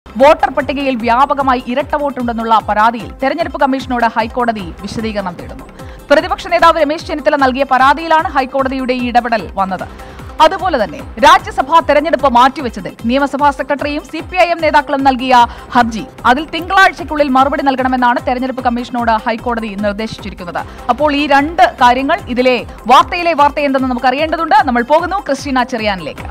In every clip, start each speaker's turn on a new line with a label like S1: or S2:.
S1: Voter പട്ടികയിൽ വ്യാപകമായി ഇരട്ട വോട്ടുണ്ടെന്നുള്ള പരാതിയിൽ തെരഞ്ഞെടുപ്പ് കമ്മീഷനോട് ഹൈക്കോടതി വിശദീകരണം തേടുന്നു പ്രതിപക്ഷ നേതാവ് രമേശ് ചെന്നിത്തല നൽകിയ പരാതിയിലാണ് ഹൈക്കോടതിയുടെ ഈ ഇടപെടൽ വന്നത് അതുപോലെ തന്നെ രാജ്യസഭാ തെരഞ്ഞെടുപ്പ് മാറ്റിവെച്ചതിൽ നിയമസഭാ സെക്രട്ടറിയും സി പി ഐ എം നേതാക്കളും നൽകിയ ഹർജി അതിൽ തിങ്കളാഴ്ചയ്ക്കുള്ളിൽ മറുപടി നൽകണമെന്നാണ് തെരഞ്ഞെടുപ്പ് കമ്മീഷനോട് ഹൈക്കോടതി നിർദ്ദേശിച്ചിരിക്കുന്നത് അപ്പോൾ ഈ രണ്ട് കാര്യങ്ങൾ ഇതിലെ വാർത്തയിലെ വാർത്ത എന്തെന്ന് നമുക്ക് അറിയേണ്ടതുണ്ട് നമ്മൾ പോകുന്നു ക്രിസ്റ്റീന ചെറിയാനിലേക്ക്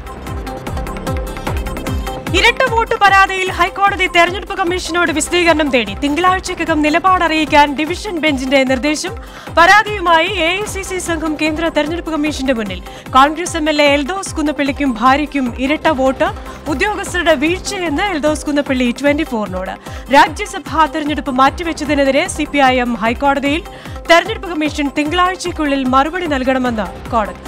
S2: ഇരട്ട വോട്ട് പരാതിയിൽ ഹൈക്കോടതി തെരഞ്ഞെടുപ്പ് കമ്മീഷനോട് വിശദീകരണം തേടി തിങ്കളാഴ്ചക്കകം നിലപാട് അറിയിക്കാൻ ഡിവിഷൻ ബെഞ്ചിന്റെ നിർദ്ദേശം പരാതിയുമായി എ സംഘം കേന്ദ്ര തെരഞ്ഞെടുപ്പ് കമ്മീഷന്റെ മുന്നിൽ Congress M L A Eldhose കുന്നപ്പള്ളിക്കും ഭാര്യയ്ക്കും ഇരട്ട വോട്ട് ഉദ്യോഗസ്ഥരുടെ വീഴ്ചയെന്ന് എൽദോസ് കുന്നപ്പള്ളി ട്വന്റി ഫോറിനോട് രാജ്യസഭാ തെരഞ്ഞെടുപ്പ് മാറ്റിവെച്ചതിനെതിരെ സി പി ഐ എം ഹൈക്കോടതിയിൽ തെരഞ്ഞെടുപ്പ് കമ്മീഷൻ തിങ്കളാഴ്ചയ്ക്കുള്ളിൽ മറുപടി നൽകണമെന്ന് കോടതി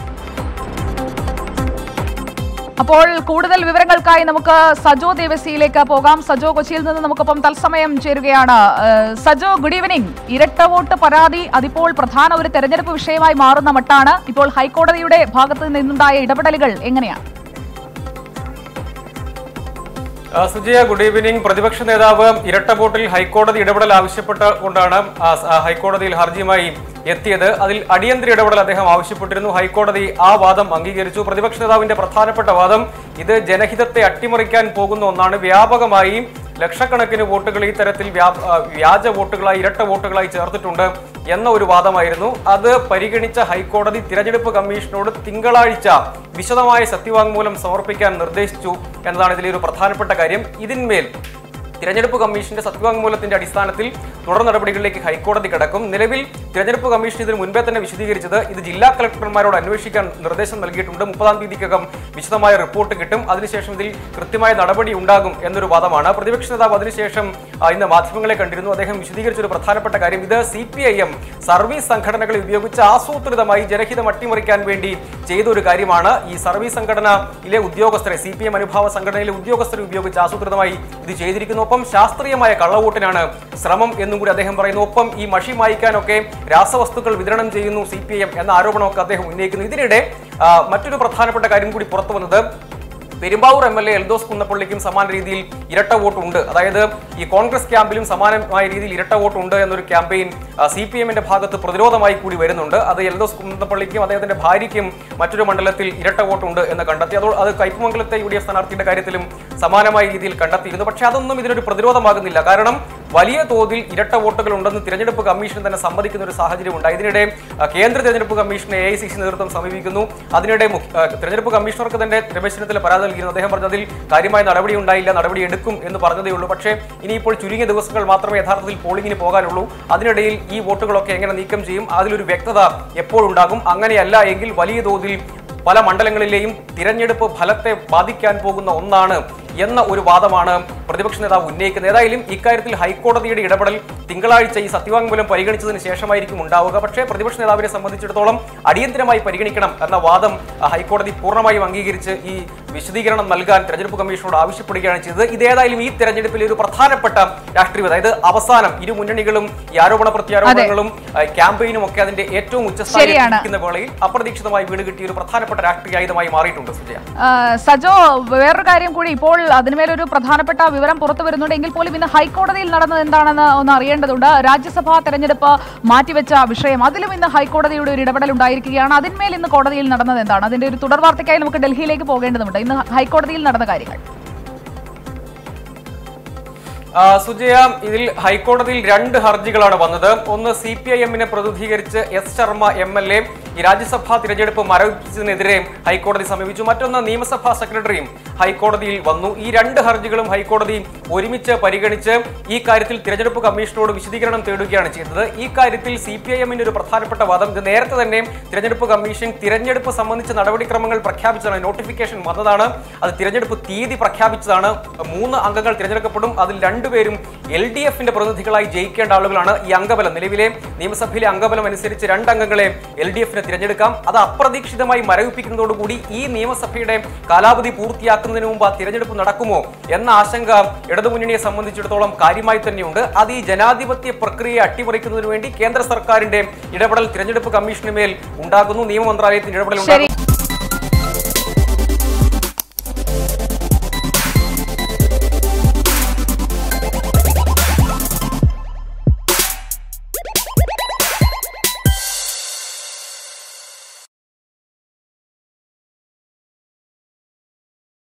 S1: അപ്പോൾ കൂടുതൽ വിവരങ്ങൾക്കായി നമുക്ക് സജോ ദേവസിയിലേക്ക് പോകാം സജോ കൊച്ചിയിൽ നിന്ന് നമുക്കൊപ്പം തത്സമയം ചേരുകയാണ് ഏഹ് സജോ ഗുഡ് ഈവനിംഗ് ഇരട്ട വോട്ട് പരാതി അതിപ്പോൾ പ്രധാന ഒരു തെരഞ്ഞെടുപ്പ് വിഷയമായി മാറുന്ന മട്ടാണ് ഇപ്പോൾ ഹൈക്കോടതിയുടെ ഭാഗത്ത് നിന്നുണ്ടായ ഇടപെടലുകൾ എങ്ങനെയാണ്
S3: ആ, സുജയ ഗുഡ് ഈവനിംഗ് പ്രതിപക്ഷ നേതാവ് ഇരട്ട വോട്ടിൽ ഹൈക്കോടതി ഇടപെടൽ ആവശ്യപ്പെട്ടുകൊണ്ടാണ് ആ, സ- ആ, ഹൈക്കോടതിയിൽ ഹർജിയുമായി എത്തിയത് അതിൽ അടിയന്തര ഇടപെടൽ അദ്ദേഹം ആവശ്യപ്പെട്ടിരുന്നു ഹൈക്കോടതി ആ വാദം അംഗീകരിച്ചു പ്രതിപക്ഷ നേതാവിന്റെ പ്രധാനപ്പെട്ട വാദം ഇത് ജനഹിതത്തെ അട്ടിമറിക്കാൻ പോകുന്ന ഒന്നാണ് വ്യാപകമായി ലക്ഷക്കണക്കിന് വോട്ടുകൾ ഈ തരത്തിൽ വ്യാ- ആ, വ്യാജ വോട്ടുകളായി ഇരട്ട വോട്ടുകളായി ചേർത്തിട്ടുണ്ട് എന്ന ഒരു വാദമായിരുന്നു അത് പരിഗണിച്ച ഹൈക്കോടതി തിരഞ്ഞെടുപ്പ് കമ്മീഷനോട് തിങ്കളാഴ്ച വിശദമായ സത്യവാങ്മൂലം സമർപ്പിക്കാൻ നിർദ്ദേശിച്ചു എന്നതാണ് ഇതിലെ ഒരു പ്രധാനപ്പെട്ട കാര്യം ഇതിന്മേൽ തിരഞ്ഞെടുപ്പ് കമ്മീഷന്റെ സത്യവാങ്മൂലത്തിന്റെ അടിസ്ഥാനത്തിൽ തുടർ നടപടികളിലേക്ക് ഹൈക്കോടതി കടക്കും നിലവിൽ തിരഞ്ഞെടുപ്പ് കമ്മീഷൻ ഇതിന് മുൻപേ തന്നെ വിശദീകരിച്ചത് ഇത് ജില്ലാ കളക്ടർമാരോട് അന്വേഷിക്കാൻ നിർദ്ദേശം നൽകിയിട്ടുണ്ട് മുപ്പതാം തീയതിക്കകം വിശദമായ റിപ്പോർട്ട് കിട്ടും അതിനുശേഷം ഇതിൽ കൃത്യമായ നടപടി ഉണ്ടാകും എന്നൊരു വാദമാണ് പ്രതിപക്ഷ നേതാവ് അതിനുശേഷം ആ, ഇന്ന് മാധ്യമങ്ങളെ കണ്ടിരുന്നു അദ്ദേഹം വിശദീകരിച്ച ഒരു പ്രധാനപ്പെട്ട കാര്യം ഇത് C P I M service സംഘടനകളെ ഉപയോഗിച്ച് ആസൂത്രിതമായി ജനഹിതം അട്ടിമറിക്കാൻ വേണ്ടി ചെയ്ത ഒരു കാര്യമാണ് ഈ സർവീസ് സംഘടനയിലെ ഉദ്യോഗസ്ഥരെ സി പി എം അനുഭാവ സംഘടനയിലെ ഉദ്യോഗസ്ഥരെ ഉപയോഗിച്ച് ആസൂത്രിതമായി ഇത് ചെയ്തിരിക്കുന്നു ഒപ്പം ശാസ്ത്രീയമായ കള്ളവോട്ടിനാണ് ശ്രമം എന്നും കൂടി അദ്ദേഹം പറയുന്നു ഒപ്പം ഈ മഷി മായ്ക്കാനൊക്കെ രാസവസ്തുക്കൾ വിതരണം ചെയ്യുന്നു സി പി എം എന്ന ആരോപണമൊക്കെ അദ്ദേഹം ഉന്നയിക്കുന്നു ഇതിനിടെ ആ, മറ്റൊരു പ്രധാനപ്പെട്ട കാര്യം കൂടി പുറത്തു വന്നത് Perumbavoor M L A Eldhose കുന്നപ്പള്ളിക്കും സമാന രീതിയിൽ ഇരട്ട വോട്ടുണ്ട് അതായത് ഈ കോൺഗ്രസ് ക്യാമ്പിലും സമാനമായ രീതിയിൽ ഇരട്ട വോട്ടുണ്ട് എന്നൊരു ക്യാമ്പയിൻ സി പി എമ്മിന്റെ ഭാഗത്ത് പ്രതിരോധമായി കൂടി വരുന്നുണ്ട് അത് എൽദോസ് കുന്നപ്പള്ളിക്കും അദ്ദേഹത്തിന്റെ ഭാര്യയ്ക്കും മറ്റൊരു മണ്ഡലത്തിൽ ഇരട്ട വോട്ടുണ്ട് എന്ന് കണ്ടെത്തി അതോ അത് കയ്പമംഗലത്തെ യു ഡി എഫ് സ്ഥാനാർത്ഥിയുടെ കാര്യത്തിലും സമാനമായ രീതിയിൽ കണ്ടെത്തിയിരുന്നു പക്ഷേ അതൊന്നും ഇതിനൊരു പ്രതിരോധമാകുന്നില്ല കാരണം വലിയ തോതിൽ ഇരട്ട വോട്ടുകൾ ഉണ്ടെന്ന് തിരഞ്ഞെടുപ്പ് കമ്മീഷൻ തന്നെ സമ്മതിക്കുന്ന ഒരു സാഹചര്യം ഉണ്ട് ഇതിനിടെ ആ, കേന്ദ്ര തിരഞ്ഞെടുപ്പ് കമ്മീഷനെ എ ഐ സി സി നേതൃത്വം സമീപിക്കുന്നു അതിനിടെ മുഖ്യ- ആ, തിരഞ്ഞെടുപ്പ് കമ്മീഷണർക്ക് തന്നെ രമേശ് ചെന്നിത്തല പരാതി നൽകിയിരുന്നു അദ്ദേഹം പറഞ്ഞതിൽ കാര്യമായ നടപടി ഉണ്ടായില്ല നടപടി എടുക്കും എന്ന് പറഞ്ഞതേ ഉള്ളൂ പക്ഷേ ഇനിയിപ്പോൾ ചുരുങ്ങിയ ദിവസങ്ങൾ മാത്രമേ യഥാർത്ഥത്തിൽ പോളിംഗിന് പോകാനുള്ളൂ അതിനിടയിൽ ഈ വോട്ടുകളൊക്കെ എങ്ങനെ നീക്കം ചെയ്യും അതിലൊരു വ്യക്തത എപ്പോഴുണ്ടാകും അങ്ങനെയല്ല എങ്കിൽ വലിയ തോതിൽ പല മണ്ഡലങ്ങളിലെയും തിരഞ്ഞെടുപ്പ് ഫലത്തെ ബാധിക്കാൻ പോകുന്ന ഒന്നാണ് എന്ന ഒരു വാദമാണ് പ്രതിപക്ഷ നേതാവ് ഉന്നയിക്കുന്നത് ഏതായാലും ഇക്കാര്യത്തിൽ ഹൈക്കോടതിയുടെ ഇടപെടൽ തിങ്കളാഴ്ച ഈ സത്യവാങ്മൂലം പരിഗണിച്ചതിന് ശേഷമായിരിക്കും ഉണ്ടാവുക പക്ഷേ പ്രതിപക്ഷ നേതാവിനെ സംബന്ധിച്ചിടത്തോളം അടിയന്തരമായി പരിഗണിക്കണം എന്ന വാദം ആ, ഹൈക്കോടതി പൂർണ്ണമായും അംഗീകരിച്ച് ഈ വിശദീകരണം നൽകാൻ തെരഞ്ഞെടുപ്പ് കമ്മീഷനോട് ആവശ്യപ്പെടുകയാണ് ചെയ്തത് ഇതേതായാലും ഈ തെരഞ്ഞെടുപ്പിലെ ഒരു പ്രധാനപ്പെട്ട രാഷ്ട്രീയം അതായത് അവസാനം ഇരു മുന്നണികളും ഈ ആരോപണ പ്രത്യാരോപണങ്ങളും ആ, ക്യാമ്പയിനും ഒക്കെ അതിന്റെ ഏറ്റവും ഉച്ചസ്ഥായിയിൽ
S1: ശരിയാണ്.
S3: ഇരിക്കുന്ന വേളയിൽ അപ്രതീക്ഷിതമായി വീട് കിട്ടിയ ഒരു പ്രധാനപ്പെട്ട രാഷ്ട്രീയ ആയുധമായി മാറിയിട്ടുണ്ട് സുജയ
S1: ആ, സജോ വേറൊരു കാര്യം കൂടി ഇപ്പോൾ അതിനുമേലൊരു പ്രധാനപ്പെട്ട വിവരം പുറത്തു വരുന്നുണ്ട് എങ്കിൽ പോലും ഇന്ന് ഹൈക്കോടതിയിൽ നടന്നത് എന്താണെന്ന് ഒന്ന് അറിയേണ്ടതുണ്ട് രാജ്യസഭാ തെരഞ്ഞെടുപ്പ് മാറ്റിവെച്ച വിഷയം അതിലും ഇന്ന് ഹൈക്കോടതിയുടെ ഒരു ഇടപെടൽ ഉണ്ടായിരിക്കുകയാണ് അതിന്മേൽ ഇന്ന് കോടതിയിൽ നടന്നത് എന്താണ് അതിന്റെ ഒരു തുടർ വാർത്തയ്ക്കായി നമുക്ക് ഡൽഹിയിലേക്ക് പോകേണ്ടതുണ്ട് ഇന്ന് ഹൈക്കോടതിയിൽ നടന്ന കാര്യങ്ങൾ
S3: ആ, സുജയ ഇതിൽ ഹൈക്കോടതിയിൽ രണ്ട് ഹർജികളാണ് വന്നത് ഒന്ന് സി പി ഐ എമ്മിനെ പ്രതിനിധീകരിച്ച് S Sharma M L A ഈ രാജ്യസഭാ തിരഞ്ഞെടുപ്പ് മരവിപ്പിച്ചതിനെതിരെ ഹൈക്കോടതി സമീപിച്ചു മറ്റൊന്ന് നിയമസഭാ സെക്രട്ടറിയും ഹൈക്കോടതിയിൽ വന്നു ഈ രണ്ട് ഹർജികളും ഹൈക്കോടതി ഒരുമിച്ച് പരിഗണിച്ച് ഈ കാര്യത്തിൽ തിരഞ്ഞെടുപ്പ് കമ്മീഷനോട് വിശദീകരണം തേടുകയാണ് ചെയ്തത് ഈ കാര്യത്തിൽ സി പി ഐ എമ്മിന്റെ ഒരു പ്രധാനപ്പെട്ട വാദം ഇത് നേരത്തെ തന്നെ തിരഞ്ഞെടുപ്പ് കമ്മീഷൻ തിരഞ്ഞെടുപ്പ് സംബന്ധിച്ച നടപടിക്രമങ്ങൾ പ്രഖ്യാപിച്ചതാണ് നോട്ടിഫിക്കേഷൻ വന്നതാണ് അത് തിരഞ്ഞെടുപ്പ് തീയതി പ്രഖ്യാപിച്ചതാണ് മൂന്ന് അംഗങ്ങൾ തിരഞ്ഞെടുക്കപ്പെടും അതിൽ രണ്ടുപേരും എൽ ഡി എഫിന്റെ പ്രതിനിധികളായി ജയിക്കേണ്ട ആളുകളാണ് ഈ അംഗബലം നിലവിലെ നിയമസഭയിലെ അംഗബലം അനുസരിച്ച് രണ്ട് അംഗങ്ങളെ എൽ ഡി എഫിന് തിരഞ്ഞെടുക്കാം അത് അപ്രതീക്ഷിതമായി മരവിപ്പിക്കുന്നതോടുകൂടി ഈ നിയമസഭയുടെ കാലാവധി പൂർത്തിയാക്കുന്നതിന് മുമ്പ് ആ തിരഞ്ഞെടുപ്പ് നടക്കുമോ എന്ന ആശങ്ക ഇടതുമുന്നണിയെ സംബന്ധിച്ചിടത്തോളം കാര്യമായി തന്നെയുണ്ട് അത് ഈ ജനാധിപത്യ പ്രക്രിയയെ അട്ടിമറിക്കുന്നതിന് വേണ്ടി കേന്ദ്ര സർക്കാരിന്റെ ഇടപെടൽ തിരഞ്ഞെടുപ്പ് കമ്മീഷന് മേൽ ഉണ്ടാകുന്നു നിയമ മന്ത്രാലയത്തിന്റെ ഇടപെടൽ ഉണ്ടാകുന്നു